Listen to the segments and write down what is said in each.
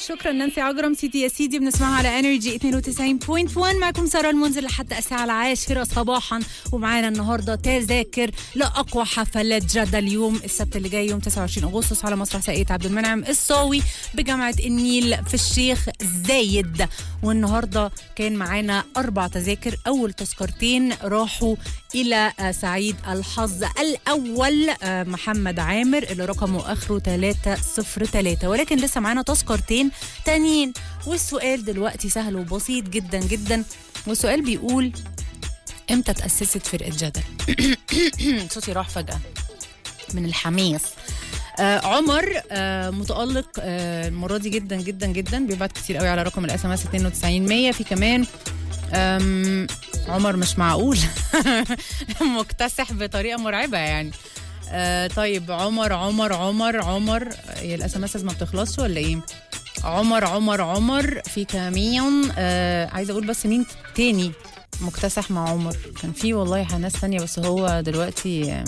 شكرا نانسي عجرم سيدي يا سيدي بنسمعها على انرجي 92.1 معكم ساره المنزل لحد الساعه العاشره صباحا ومعانا النهارده تذاكر لاقوى حفلات جده اليوم السبت اللي جاي يوم 29 اغسطس على مسرح ساقية عبد المنعم الصاوي بجامعه النيل في الشيخ زايد والنهارده كان معانا اربع تذاكر اول تذكرتين راحوا الى آه، سعيد الحظ الاول آه، محمد عامر اللي رقمه اخره 303 ولكن لسه معانا تذكرتين تانيين والسؤال دلوقتي سهل وبسيط جدا جدا والسؤال بيقول امتى تأسست فرقة جدل صوتي راح فجأة من الحماس آه عمر آه متألق آه المرة دي جدا جدا جدا بيبعت كتير قوي على رقم الاس ام اس 92 100 في كمان آم، عمر مش معقول مكتسح بطريقة مرعبة يعني آه طيب عمر عمر عمر عمر هي الاس ام اس ما بتخلصش ولا ايه؟ عمر عمر عمر في كمين آه عايزه اقول بس مين تاني مكتسح مع عمر كان في والله ناس تانية بس هو دلوقتي آه،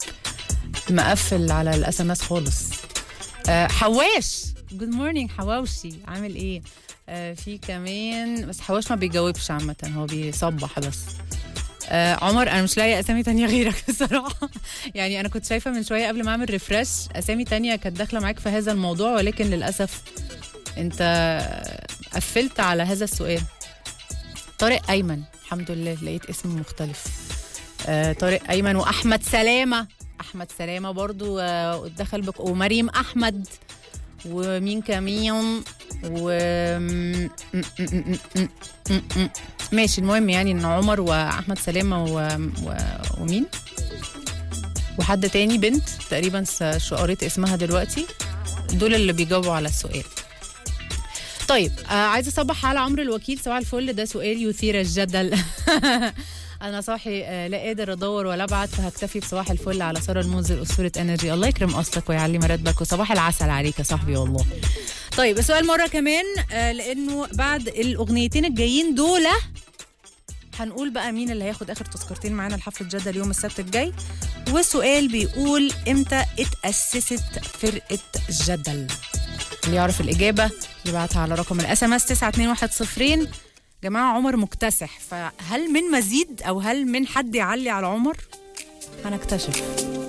مقفل على الاس ام اس خالص آه حواش جود مورنينج حواوشي عامل ايه آه في كمان بس حواش ما بيجاوبش عامة هو بيصبح بس آه عمر انا مش لاقيه اسامي تانية غيرك بصراحه يعني انا كنت شايفه من شويه قبل ما اعمل ريفرش اسامي تانية كانت داخله معاك في هذا الموضوع ولكن للاسف انت قفلت على هذا السؤال طارق ايمن الحمد لله لقيت اسم مختلف آه طارق ايمن واحمد سلامه احمد سلامه برضو آه دخل بك ومريم احمد ومين كمان و م- م- م- م- م- م- ماشي المهم يعني ان عمر واحمد سلامه و... و... ومين وحد تاني بنت تقريبا س- شو قريت اسمها دلوقتي دول اللي بيجاوبوا على السؤال طيب آه عايزه اصبح على عمرو الوكيل صباح الفل ده سؤال يثير الجدل انا صاحي آه لا قادر ادور ولا ابعت فهكتفي بصباح الفل على ساره المنذر اسطوره انرجي الله يكرم اصلك ويعلي مراتبك وصباح العسل عليك يا صاحبي والله طيب السؤال مره كمان آه لانه بعد الاغنيتين الجايين دول هنقول بقى مين اللي هياخد اخر تذكرتين معانا لحفله جده اليوم السبت الجاي والسؤال بيقول امتى اتاسست فرقه جدل اللي يعرف الاجابه يبعتها على رقم الاس ام اس 92110 جماعه عمر مكتسح فهل من مزيد او هل من حد يعلي على عمر هنكتشف